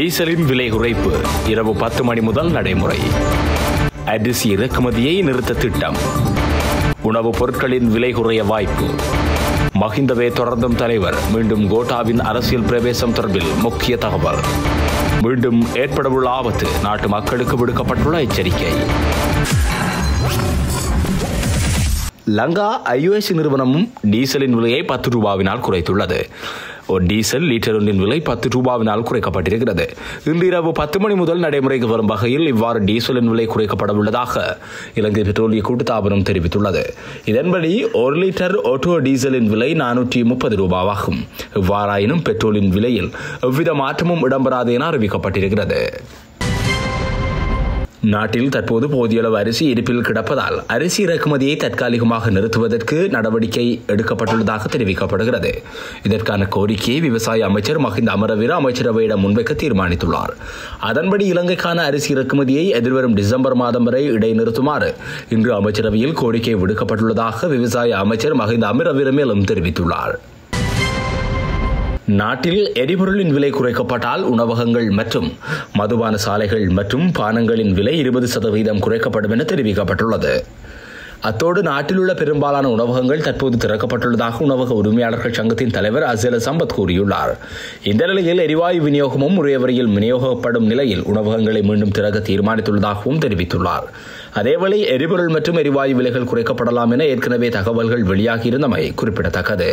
டீசலின் விலை குறைப்பு இரவு பத்து மணி முதல் நடைமுறை அரிசி இறக்குமதியை நிறுத்த திட்டம் உணவுப் பொருட்களின் விலை குறைய வாய்ப்பு மஹிந்தவே தொடர்ந்தும் தலைவர் மீண்டும் கோட்டாவின் அரசியல் பிரவேசம் தொடர்பில் முக்கிய தகவல் மீண்டும் ஏற்படவுள்ள ஆபத்து நாட்டு மக்களுக்கு விடுக்கப்பட்டுள்ள எச்சரிக்கை லங்கா ஐஓஎஸ் நிறுவனமும் டீசலின் விலையை பத்து ரூபாவினால் குறைத்துள்ளது ஒரு டீசல் லீட்டர் ஒன்றின் விலை பத்து ரூபாவினால் குறைக்கப்பட்டிருக்கிறது இன்று இரவு பத்து மணி முதல் நடைமுறைக்கு வரும் வகையில் இவ்வாறு டீசலின் விலை குறைக்கப்பட உள்ளதாக இலங்கை பெட்ரோலிய கூட்டுத்தாபனம் தெரிவித்துள்ளது இதன்படி ஒரு லிட்டர் ஆட்டோ டீசலின் விலை நானூற்றி முப்பது ரூபாவாகும் இவ்வாறாயினும் பெட்ரோலின் விலையில் எவ்வித மாற்றமும் இடம்பெறாது என அறிவிக்கப்பட்டிருக்கிறது நாட்டில் தற்போது போதிய அளவு அரிசி இருப்பில் கிடப்பதால் அரிசி இறக்குமதியை தற்காலிகமாக நிறுத்துவதற்கு நடவடிக்கை எடுக்கப்பட்டுள்ளதாக தெரிவிக்கப்படுகிறது இதற்கான கோரிக்கையை விவசாய அமைச்சர் மஹிந்த அமரவீர அமைச்சரவையிடம் முன்வைக்க தீர்மானித்துள்ளார் அதன்படி இலங்கைக்கான அரிசி இறக்குமதியை எதிர்வரும் டிசம்பர் மாதம் வரை இடைநிறுத்துமாறு இன்று அமைச்சரவையில் கோரிக்கை விடுக்கப்பட்டுள்ளதாக விவசாய அமைச்சர் மஹிந்த அமரவீர மேலும் தெரிவித்துள்ளார் நாட்டில் எரிபொருளின் விலை குறைக்கப்பட்டால் உணவகங்கள் மற்றும் மதுபான சாலைகள் மற்றும் பானங்களின் விலை இருபது சதவீதம் குறைக்கப்படும் என தெரிவிக்கப்பட்டுள்ளது அத்தோடு நாட்டில் உள்ள பெரும்பாலான உணவகங்கள் தற்போது திறக்கப்பட்டுள்ளதாக உணவக உரிமையாளர்கள் சங்கத்தின் தலைவர் அசேல சம்பத் கூறியுள்ளார் இந்த நிலையில் எரிவாயு விநியோகமும் உரிய வரியில் விநியோகப்படும் நிலையில் உணவகங்களை மீண்டும் திறக்க தீர்மானித்துள்ளதாகவும் தெரிவித்துள்ளார் அதேவேளை எரிபொருள் மற்றும் எரிவாயு விலைகள் குறைக்கப்படலாம் என ஏற்கனவே தகவல்கள் வெளியாகியிருந்தமை குறிப்பிடத்தக்கது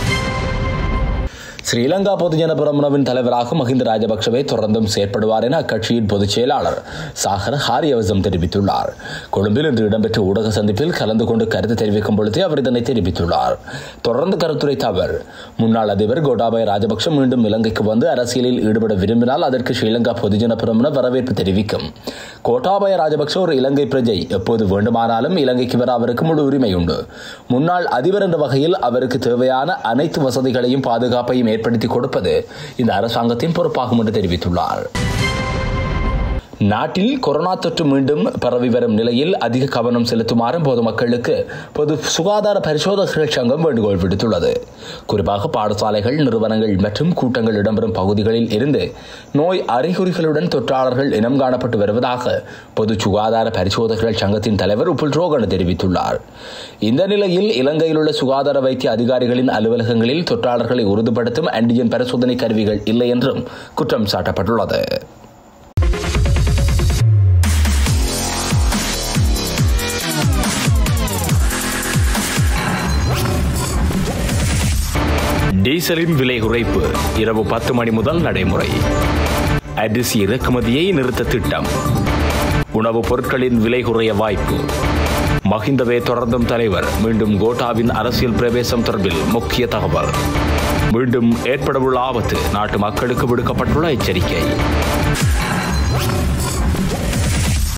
ஸ்ரீலங்கா பொதுஜன பிரமுனவின் தலைவராக மஹிந்த ராஜபக்சவே தொடர்ந்தும் செயற்படுவார் என அக்கட்சியின் பொதுச் செயலாளர் சாகர் ஹாரியவசம் தெரிவித்துள்ளார் கொழும்பில் இன்று இடம்பெற்ற ஊடக சந்திப்பில் கலந்து கொண்டு கருத்து தெரிவிக்கும் பொழுதே அவர் இதனை தெரிவித்துள்ளார் தொடர்ந்து கருத்துரைத்த அவர் முன்னாள் அதிபர் கோட்டாபய ராஜபக்ஷ மீண்டும் இலங்கைக்கு வந்து அரசியலில் ஈடுபட விரும்பினால் அதற்கு ஸ்ரீலங்கா பொதுஜன பிரமுன வரவேற்பு தெரிவிக்கும் கோட்டாபய ராஜபக்ஷ ஒரு இலங்கை பிரஜை எப்போது வேண்டுமானாலும் இலங்கைக்கு வர அவருக்கு முழு உரிமை உண்டு முன்னாள் அதிபர் என்ற வகையில் அவருக்கு தேவையான அனைத்து வசதிகளையும் பாதுகாப்பையும் ஏற்படுத்தி கொடுப்பது இந்த அரசாங்கத்தின் பொறுப்பாகும் என்று தெரிவித்துள்ளார் நாட்டில் கொரோனா தொற்று மீண்டும் பரவி வரும் நிலையில் அதிக கவனம் செலுத்துமாறு பொதுமக்களுக்கு பொது சுகாதார பரிசோதகர்கள் சங்கம் வேண்டுகோள் விடுத்துள்ளது குறிப்பாக பாடசாலைகள் நிறுவனங்கள் மற்றும் கூட்டங்கள் இடம்பெறும் பகுதிகளில் இருந்து நோய் அறிகுறிகளுடன் தொற்றாளர்கள் இனம் காணப்பட்டு வருவதாக பொது சுகாதார பரிசோதகர்கள் சங்கத்தின் தலைவர் உப்புல் ரோகன் தெரிவித்துள்ளார் இந்த நிலையில் இலங்கையில் உள்ள சுகாதார வைத்திய அதிகாரிகளின் அலுவலகங்களில் தொற்றாளர்களை உறுதிப்படுத்தும் ஆன்டிஜன் பரிசோதனை கருவிகள் இல்லை என்றும் குற்றம் சாட்டப்பட்டுள்ளது டீசலின் விலை குறைப்பு இரவு பத்து மணி முதல் நடைமுறை அரிசி இறக்குமதியை நிறுத்த திட்டம் உணவுப் பொருட்களின் விலை குறைய வாய்ப்பு மஹிந்தவே தொடர்ந்தும் தலைவர் மீண்டும் கோட்டாவின் அரசியல் பிரவேசம் தொடர்பில் முக்கிய தகவல் மீண்டும் ஏற்படவுள்ள ஆபத்து நாட்டு மக்களுக்கு விடுக்கப்பட்டுள்ள எச்சரிக்கை